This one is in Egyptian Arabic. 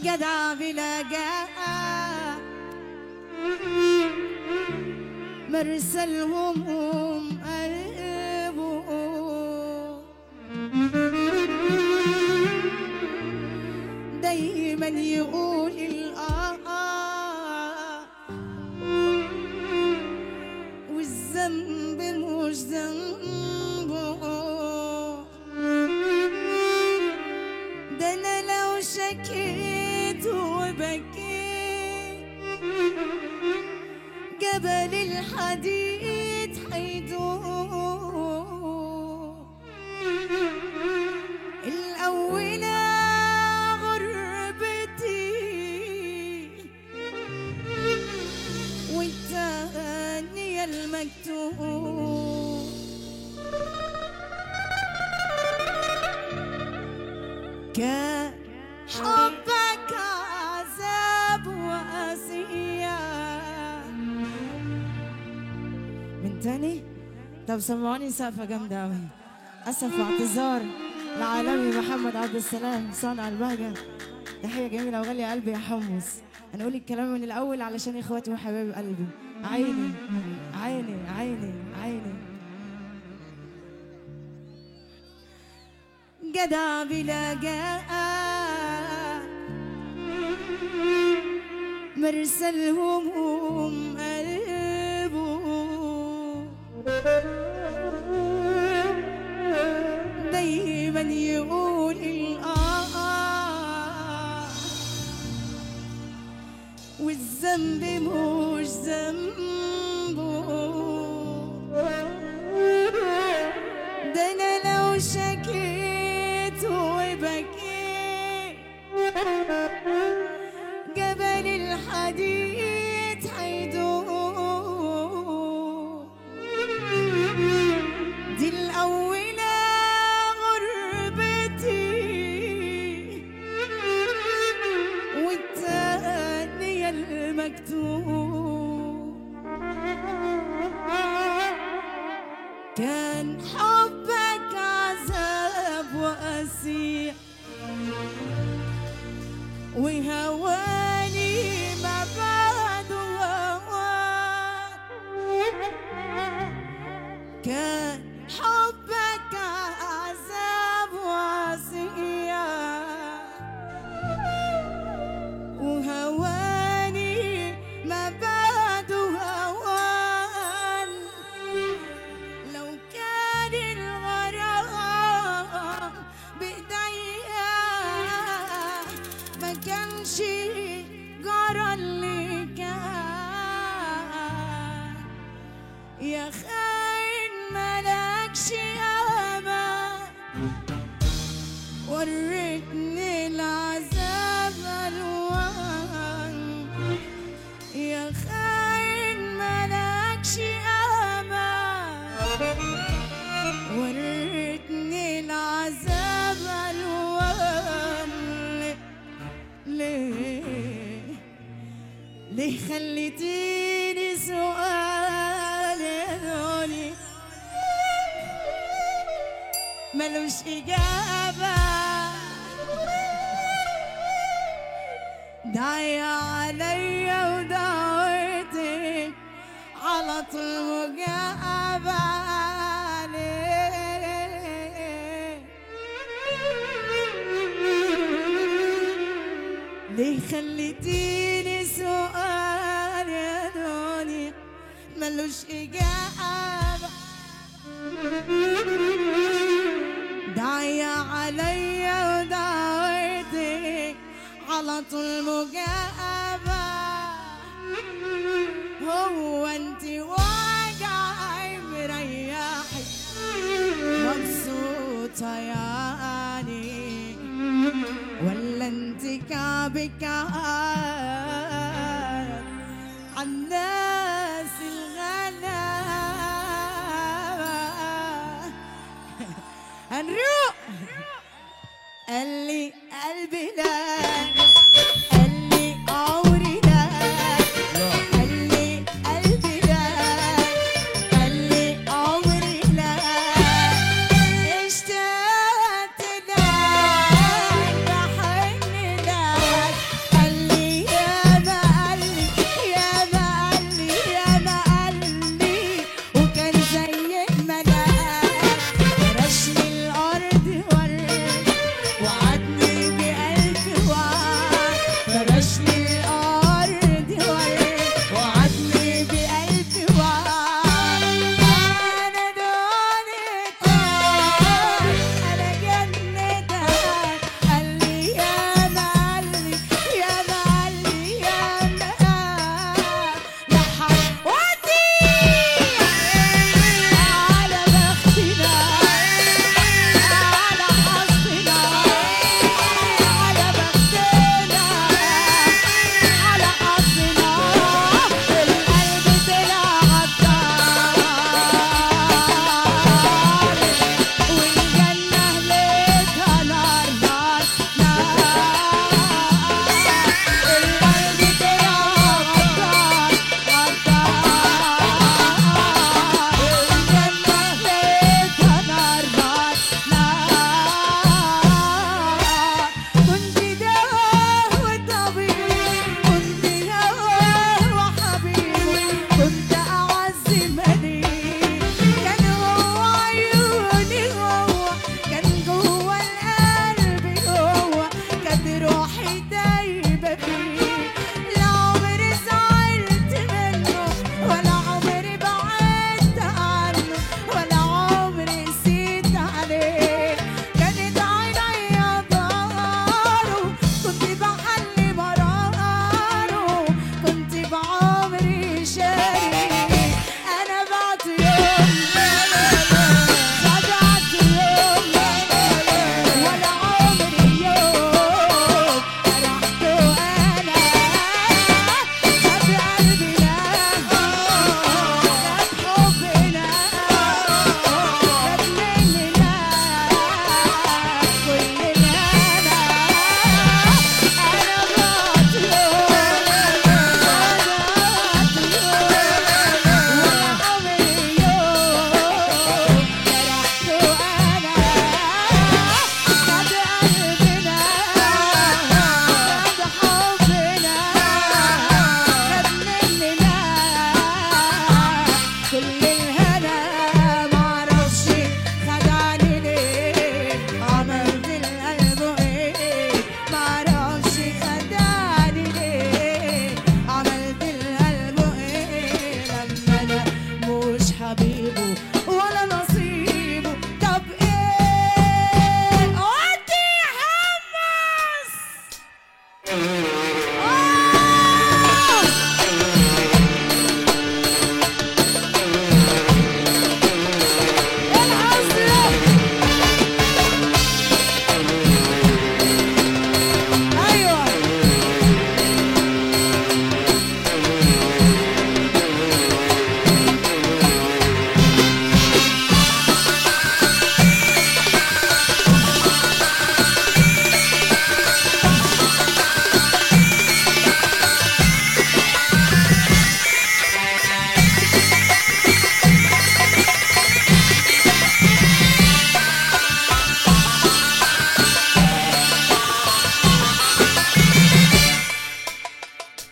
جدع بلا جاء مرسى الهموم قلبه دايما يقول الآه والذنب مش ذنبه ده انا لو شكيت وبكيت جبل الحديد حيدوب الأولى غربتي والتانية المكتوب كان حبك عذاب وأسية من تاني؟ طب سمعوني سقفة جامدة أوي أسف واعتذار لعالمي محمد عبد السلام صانع البهجة تحية جميلة وغالية قلبي يا حمص هنقول الكلام من الأول علشان إخواتي وحبايب قلبي عيني عيني عيني عيني جدع بلا جاء مرسى الهموم قلبه دايما يقول الآه والذنب مش ذنبه ده انا لو شكيت وبكيت جبل الحديد حيدوب دي الأولى غربتي والتانية المكتوب كان حبك عذاب وأسير وهواني ما بعد هواك كان حبك عذاب وعصية وهواني ما بعد هوان لو كان الغرام بإيديا ما كانش جرى اللي كان يا خاين ملكش امان وريتني العذاب الوان يا خاين ملكش امان وريتني العذاب الوان ليه ليه خليتيني سؤال يدوني ملوش إجابة دعي عليا ودعوتك على طول مجابة ليه خليتيني سؤال يا دنيا ملوش إجابة دعية عليا ودعوتك على طول مجابة هو انت وجعي مريحي مبسوطة يعني ولا انت كعبك عاد عالناس الغلابة هنروق قال لي قلبي لا